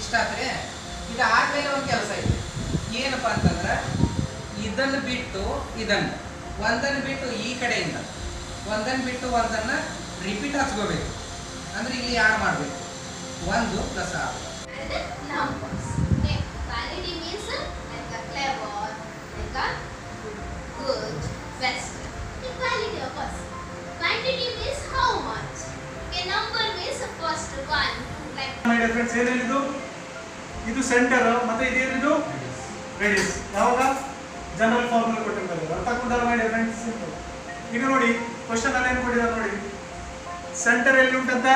ಇಷ್ಟ ಆದ್ರೆ ಇದು ಆದ್ಮೇಲೆ ಒಂದು ಕೆಲಸ ಇದೆ ಏನಪ್ಪಾ ಅಂತಂದ್ರೆ ಇದನ್ನು ಬಿಟ್ಟು ಇದನ್ನು ಒಂದನ್ನು ಬಿಟ್ಟು ಈ ಕಡೆಯಿಂದ ಒಂದನ್ನು ಬಿಟ್ಟು ಒಂದನ್ನ ರಿಪೀಟ್ ಹಚ್ಕೋಬೇಕು ಅಂದ್ರೆ ಇಲ್ಲಿ ಯಾರು ಮಾಡಬೇಕು ಒಂದು ಪ್ಲಸ್ ಆರು and then numbers. Okay, quality means uh, like a clever, like a good, best. Equality of course. Quantity means how much. Okay, number means uh, first one, two, like my dear friends ಏನೇನಿದು ಇದು centre ಮತ್ತೆ ಇದೇನಿದು radius ಯಾವಾಗ general formula ಕೊಟ್ಟಿರ್ತಾರೆ ಅರ್ಥ ಆಗ್ತದಲ್ಲ ಮೈ dear friends simple ಈಗ ನೋಡಿ ಕ್ವಶನ್ ಅಲ್ಲಿ ಏನು ಕೊಟ್ಟಿದ್ದಾರೆ ನೋಡಿ ಸೆಂಟರ್ ಎಲ್ಲಿ ಉಂಟಂತ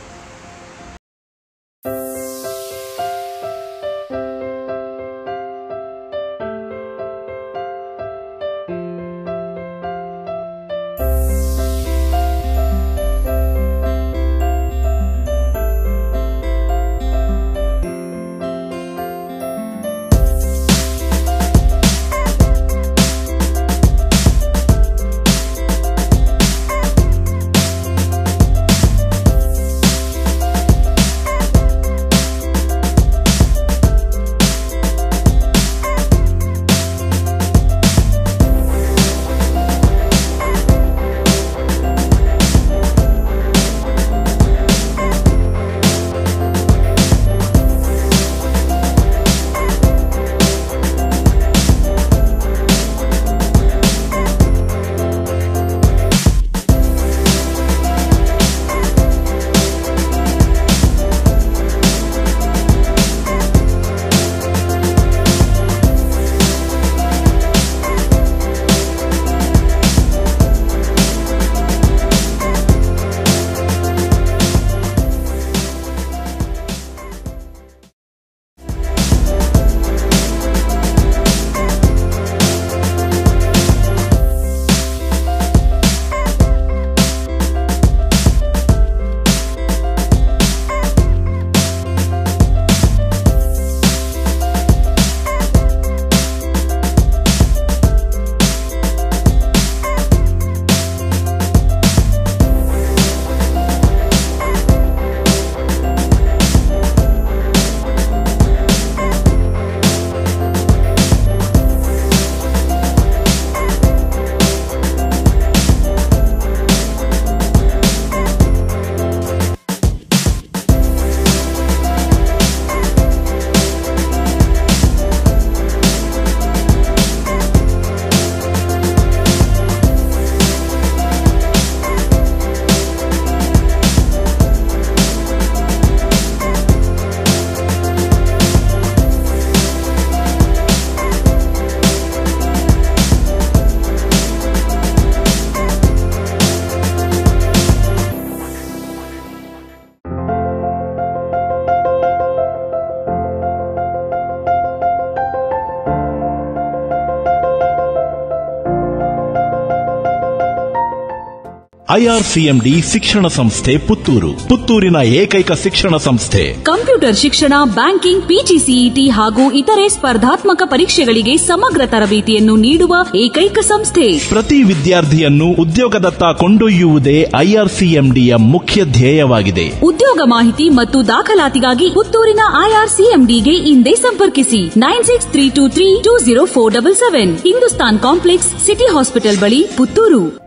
ಐಆರ್ಸಿಎಂಡಿ ಶಿಕ್ಷಣ ಸಂಸ್ಥೆ ಪುತ್ತೂರು ಪುತ್ತೂರಿನ ಏಕೈಕ ಶಿಕ್ಷಣ ಸಂಸ್ಥೆ ಕಂಪ್ಯೂಟರ್ ಶಿಕ್ಷಣ ಬ್ಯಾಂಕಿಂಗ್ ಪಿಜಿಸಿಇಟಿ ಹಾಗೂ ಇತರೆ ಸ್ಪರ್ಧಾತ್ಮಕ ಪರೀಕ್ಷೆಗಳಿಗೆ ಸಮಗ್ರ ತರಬೇತಿಯನ್ನು ನೀಡುವ ಏಕೈಕ ಸಂಸ್ಥೆ ಪ್ರತಿ ವಿದ್ಯಾರ್ಥಿಯನ್ನು ಉದ್ಯೋಗದತ್ತ ಕೊಂಡೊಯ್ಯುವುದೇ ಐಆರ್ಸಿಎಂಡಿಯ ಮುಖ್ಯ ಧ್ಯೇಯವಾಗಿದೆ ಉದ್ಯೋಗ ಮಾಹಿತಿ ಮತ್ತು ದಾಖಲಾತಿಗಾಗಿ ಪುತ್ತೂರಿನ ಐಆರ್ಸಿಎಂಡಿಗೆ ಹಿಂದೆ ಸಂಪರ್ಕಿಸಿ nine six three two three two zero four double seven Hindustan complex city hospital ಬಳಿ ಪುತ್ತೂರು